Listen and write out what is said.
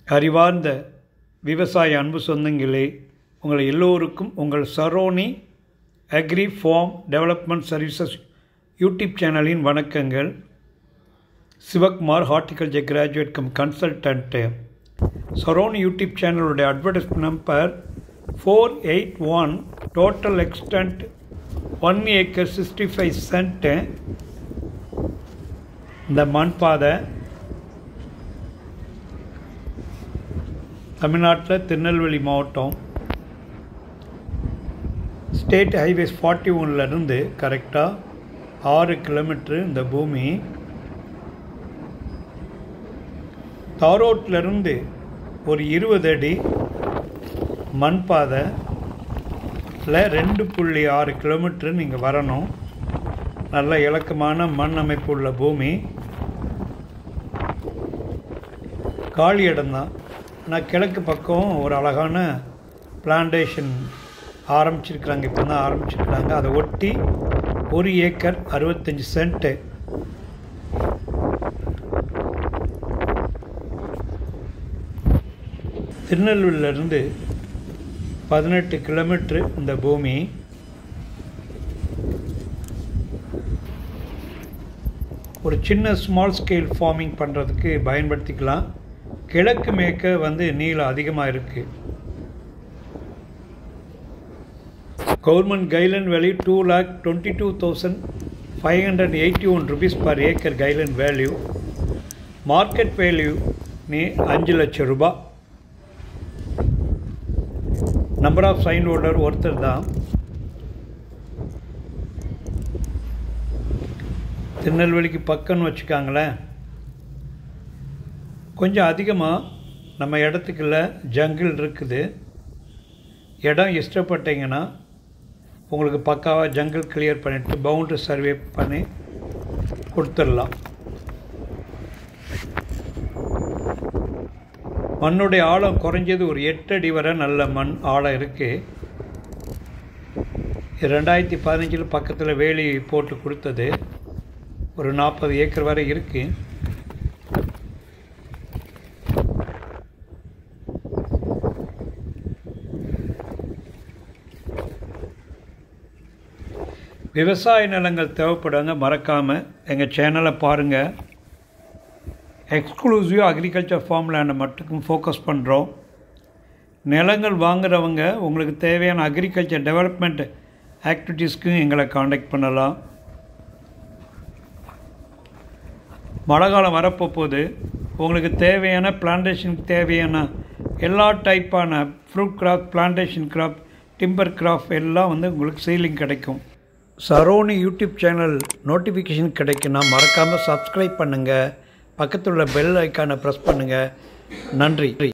அறிவார்ந்த விவசாய அன்பு சொந்தங்களே உங்கள் எல்லோருக்கும் உங்கள் Saroni agri farm development services YouTube சேனலின் வணக்கங்கள் Sivakumar horticulture graduate cum consultant Saroni YouTube சேனலுடைய advertise number four eight one total extent one acre sixty five cent இந்த மண் பாதை தமிழ்நாட்டில் திருநெல்வேலி மாவட்டம் ஸ்டேட் ஹைவேஸ் ஃபார்ட்டி ஒன்லேருந்து கரெக்டாக ஆறு கிலோமீட்ரு இந்த பூமி தாரோட்லேருந்து ஒரு இருபது அடி மண் பாதையில் ரெண்டு புள்ளி ஆறு கிலோமீட்ரு நீங்கள் வரணும் நல்ல இலக்கமான மண் அமைப்பு உள்ள பூமி காலி இடம்தான் ஆனால் கிழக்கு பக்கம் ஒரு அழகான பிளான்டேஷன் ஆரம்பிச்சிருக்கிறாங்க இப்போ தான் ஆரம்பிச்சிருக்கிறாங்க அதை ஒட்டி ஒரு ஏக்கர் அறுபத்தஞ்சி சென்ட்டு திருநெல்வேலியிலேருந்து பதினெட்டு கிலோமீட்ரு இந்த பூமி ஒரு சின்ன ஸ்மால் ஸ்கேல் ஃபார்மிங் பண்ணுறதுக்கு பயன்படுத்திக்கலாம் கிழக்கு மேற்க வந்து நீளம் அதிகமாக இருக்குது government guideline value two lakh twenty two thousand five hundred eighty one rupees per acre guideline value market value நீ அஞ்சு லட்சம் ரூபாய் நம்பர் ஆஃப் சைன் ஹோல்டர் ஒருத்தர் தான் திருநெல்வேலிக்கு பக்கம்னு வச்சுக்காங்களேன் கொஞ்சம் அதிகமாக நம்ம இடத்துக்குள்ள ஜங்கிள் இருக்குது இடம் இஷ்டப்பட்டீங்கன்னா உங்களுக்கு பக்காவாக ஜங்கிள் கிளியர் பண்ணிவிட்டு பவுண்ட்ரி சர்வே பண்ணி கொடுத்துடலாம் மண்ணுடைய ஆழம் குறைஞ்சது ஒரு எட்டு அடி வரை நல்ல மண் ஆழம் இருக்குது ரெண்டாயிரத்தி பதினஞ்சில் பக்கத்தில் வேலி போட்டு கொடுத்தது ஒரு நாற்பது ஏக்கர் வரை இருக்குது விவசாய நிலங்கள் தேவைப்படுங்க மறக்காமல் எங்கள் சேனலை பாருங்கள் எக்ஸ்க்ளூசிவ் அக்ரிகல்ச்சர் ஃபார்ம் லேண்டை மட்டுக்கும் ஃபோக்கஸ் பண்ணுறோம் நிலங்கள் வாங்குறவங்க உங்களுக்கு தேவையான அக்ரிகல்ச்சர் டெவலப்மெண்ட் ஆக்டிவிட்டீஸ்க்கும் எங்களை காண்டாக்ட் பண்ணலாம் மழை காலம் வரப்போகுது உங்களுக்கு தேவையான பிளான்டேஷனுக்கு தேவையான எல்லா டைப்பான fruit crop plantation crop timber crop எல்லாம் வந்து உங்களுக்கு சீலிங் கிடைக்கும் சரோனி யூடியூப் சேனல் நோட்டிஃபிகேஷன் கிடைக்குன்னா மறக்காமல் சப்ஸ்கிரைப் பண்ணுங்கள் பக்கத்தில் உள்ள பெல் ஐக்கானை ப்ரெஸ் பண்ணுங்கள் நன்றி